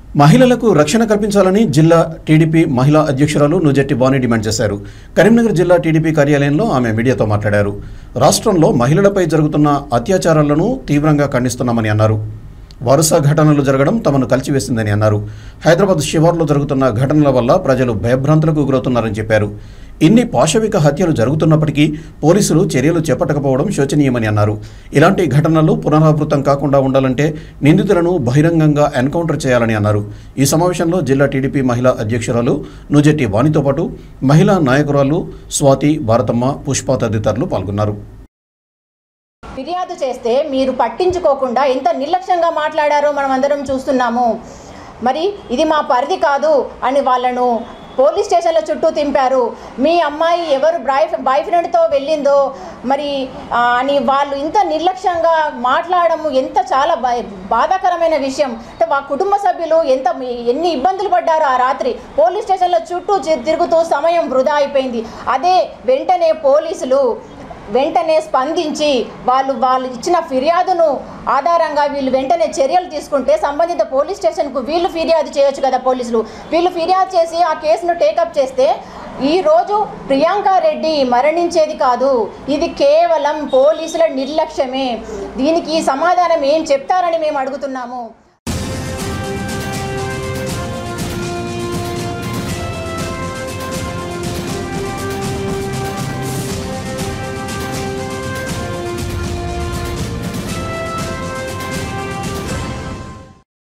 మహిళలకు రక్షణ కల్పించాలని జిల్లా టీడీపీ మహిళా అధ్యక్షురాలు నుజెట్టి బాని డిమాండ్ చేశారు కరీంనగర్ జిల్లా టీడీపీ కార్యాలయంలో ఆమె మీడియాతో మాట్లాడారు రాష్ట్రంలో మహిళలపై జరుగుతున్న అత్యాచారాలను తీవ్రంగా ఖండిస్తున్నామని అన్నారు వరుస ఘటనలు జరగడం తమను కలిచివేసిందని అన్నారు హైదరాబాద్ శివార్లో జరుగుతున్న ఘటనల వల్ల ప్రజలు భయభ్రాంతులకు గురవుతున్నారని చెప్పారు ఇన్ని పాశవిక హత్యలు జరుగుతున్నప్పటికీ పోలీసులు చర్యలు చేపట్టకపోవడం శోచనీయమని అన్నారు ఇలాంటి ఘటనలు పునరావృతం కాకుండా ఉండాలంటే నిందితులను బహిరంగంగా ఎన్కౌంటర్ చేయాలని అన్నారు ఈ సమావేశంలో జిల్లా టీడీపీ మహిళా అధ్యక్షురాలు నుజెట్టి వాణితో పాటు మహిళా నాయకురాలు స్వాతి భారతమ్మ పుష్ప తదితరులు పాల్గొన్నారు ఫిర్యాదు చేస్తే మీరు పట్టించుకోకుండా ఎంత నిర్లక్ష్యంగా మాట్లాడారో మనం అందరం చూస్తున్నాము మరి ఇది మా పరిధి కాదు అని వాళ్ళను పోలీస్ స్టేషన్ల చుట్టూ తింపారు మీ అమ్మాయి ఎవరు బాయ్ బాయ్ ఫ్రెండ్తో వెళ్ళిందో మరి ఆ, అని వాళ్ళు ఇంత నిర్లక్ష్యంగా మాట్లాడము ఎంత చాలా బా- బాధాకరమైన విషయం అంటే వా కుటుంబ సభ్యులు ఎంత ఎన్ని ఇబ్బందులు పడ్డారో ఆ రాత్రి పోలీస్ స్టేషన్ల చుట్టూ తి- తిరుగుతూ సమయం వృధా అయిపోయింది అదే వెంటనే పోలీసులు వెంటనే స్పందించి వాళ్ళు వాళ్ళు ఇచ్చిన ఫిర్యాదును ఆధారంగా వీళ్ళు వెంటనే చర్యలు తీసుకుంటే సంబంధిత పోలీస్ స్టేషన్కు వీళ్ళు ఫిర్యాదు చేయొచ్చు కదా పోలీసులు వీళ్ళు ఫిర్యాదు చేసి ఆ కేసును టేకప్ చేస్తే ఈ రోజు ప్రియాంక రెడ్డి మరణించేది కాదు ఇది కేవలం పోలీసుల నిర్లక్ష్యమే దీనికి సమాధానం ఏం చెప్తారని మేము అడుగుతున్నాము